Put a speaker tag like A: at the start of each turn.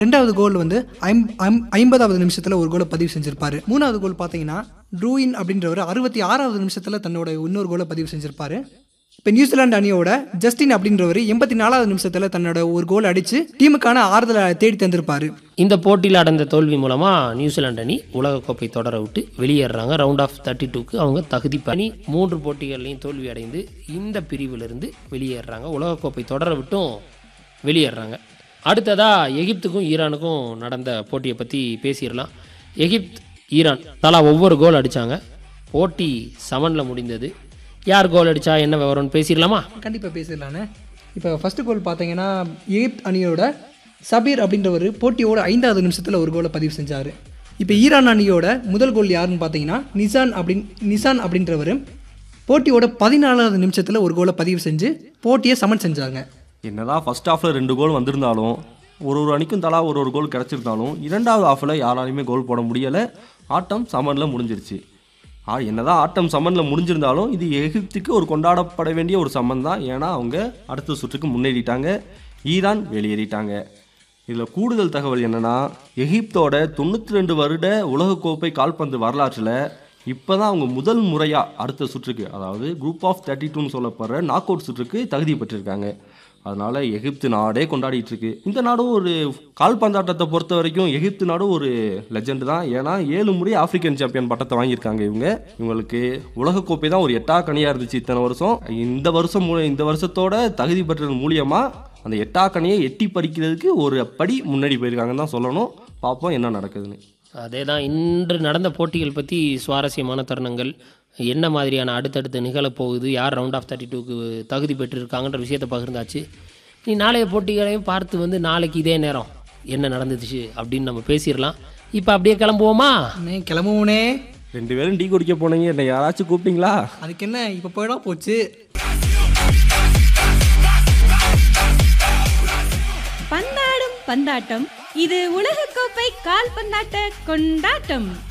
A: ரெண்டாவது கோல் வந்து I'm I'm- ஐம்பதாவது நிமிஷத்தில் ஒரு கோலை பதிவு செஞ்சிருப்பாரு மூணாவது கோல் பார்த்தீங்கன்னா ட்ரூயின் அப்படின்றவர் அறுபத்தி ஆறாவது நிமிஷத்தில் தன்னோட இன்னொரு கோலை பதிவு செஞ்சிருப்பாரு இப்போ நியூசிலாந்து அணியோட ஜஸ்டின் அப்படின்றவர் எண்பத்தி நாலாவது நிமிஷத்தில் தன்னோட ஒரு கோல் அடித்து டீமுக்கான ஆறுதலை தேடி தந்திருப்பாரு
B: இந்த போட்டியில் அடைந்த தோல்வி மூலமாக நியூசிலாந்து அணி உலகக்கோப்பை தொடர விட்டு வெளியேறாங்க ரவுண்ட் ஆஃப் தேர்ட்டி டூக்கு அவங்க தகுதி அணி மூன்று போட்டிகள்லையும் தோல்வி அடைந்து இந்த பிரிவிலிருந்து வெளியேறாங்க உலகக்கோப்பை தொடர விட்டும் வெளியேறாங்க அடுத்ததாக எகிப்துக்கும் ஈரானுக்கும் நடந்த போட்டியை பற்றி பேசிடலாம் எகிப்த் ஈரான் தலா ஒவ்வொரு கோல் அடித்தாங்க போட்டி சமனில் முடிந்தது யார் கோல் அடித்தா என்ன விவரம்னு பேசிடலாமா
A: கண்டிப்பாக பேசிடலாண்ணே இப்போ ஃபர்ஸ்ட் கோல் பார்த்தீங்கன்னா எகிப்த் அணியோட சபீர் அப்படின்றவர் போட்டியோட ஐந்தாவது நிமிஷத்தில் ஒரு கோலை பதிவு செஞ்சார் இப்போ ஈரான் அணியோட முதல் கோல் யாருன்னு பார்த்தீங்கன்னா நிசான் அப்படின் நிசான் அப்படின்றவர் போட்டியோட பதினாலாவது நிமிஷத்தில் ஒரு கோலை பதிவு செஞ்சு போட்டியை சமன் செஞ்சாங்க
C: என்னதான் ஃபர்ஸ்ட் ஹாஃபில் ரெண்டு கோல் வந்திருந்தாலும் ஒரு ஒரு அணிக்கும் தலா ஒரு ஒரு கோல் கிடச்சிருந்தாலும் இரண்டாவது ஹாஃபில் யாராலையுமே கோல் போட முடியலை ஆட்டம் சமனில் முடிஞ்சிருச்சு ஆ என்னதான் ஆட்டம் சமனில் முடிஞ்சிருந்தாலும் இது எகிப்துக்கு ஒரு கொண்டாடப்பட வேண்டிய ஒரு சம்மன் தான் ஏன்னா அவங்க அடுத்த சுற்றுக்கு முன்னேறிட்டாங்க ஈரான் வெளியேறிட்டாங்க இதில் கூடுதல் தகவல் என்னன்னா எகிப்தோட தொண்ணூற்றி ரெண்டு வருட உலகக்கோப்பை கால்பந்து வரலாற்றில் இப்போ தான் அவங்க முதல் முறையாக அடுத்த சுற்றுக்கு அதாவது குரூப் ஆஃப் தேர்ட்டி டூன்னு சொல்லப்படுற நாக் அவுட் சுற்றுக்கு தகுதி பெற்றிருக்காங்க அதனால எகிப்து நாடே கொண்டாடிட்டு இருக்கு இந்த நாடும் ஒரு கால்பந்தாட்டத்தை பொறுத்த வரைக்கும் எகிப்து நாடும் ஒரு லெஜெண்ட் தான் ஏன்னா ஏழு முறை ஆப்பிரிக்கன் சாம்பியன் பட்டத்தை வாங்கியிருக்காங்க இவங்க இவங்களுக்கு உலகக்கோப்பை தான் ஒரு எட்டா கனியாக இருந்துச்சு இத்தனை வருஷம் இந்த வருஷம் மூ- இந்த வருஷத்தோட தகுதி பெற்றது மூலியமாக அந்த எட்டா கனியை எட்டி பறிக்கிறதுக்கு ஒரு படி முன்னாடி போயிருக்காங்கன்னு தான் சொல்லணும் பார்ப்போம் என்ன நடக்குதுன்னு
B: அதே தான் இன்று நடந்த போட்டிகள் பற்றி சுவாரஸ்யமான தருணங்கள் என்ன மாதிரியான அடுத்தடுத்து நிகழப்போகுது யார் ரவுண்ட் ஆஃப் தேர்ட்டி டூக்கு தகுதி பெற்றிருக்காங்கன்ற விஷயத்தை பகிர்ந்தாச்சு நீ நாளைய போட்டிகளையும் பார்த்து வந்து நாளைக்கு இதே நேரம் என்ன நடந்துச்சு அப்படின்னு நம்ம பேசிடலாம் இப்போ அப்படியே கிளம்புவோமா
A: அண்ணே கிளம்புவோனே
C: ரெண்டு பேரும் டீ குடிக்க போனீங்க என்ன யாராச்சும் கூப்பிட்டீங்களா
A: அதுக்கு என்ன இப்போ போயிடா போச்சு
D: பந்தாடும் பந்தாட்டம் இது உலகக்கோப்பை கால்பந்தாட்ட கொண்டாட்டம்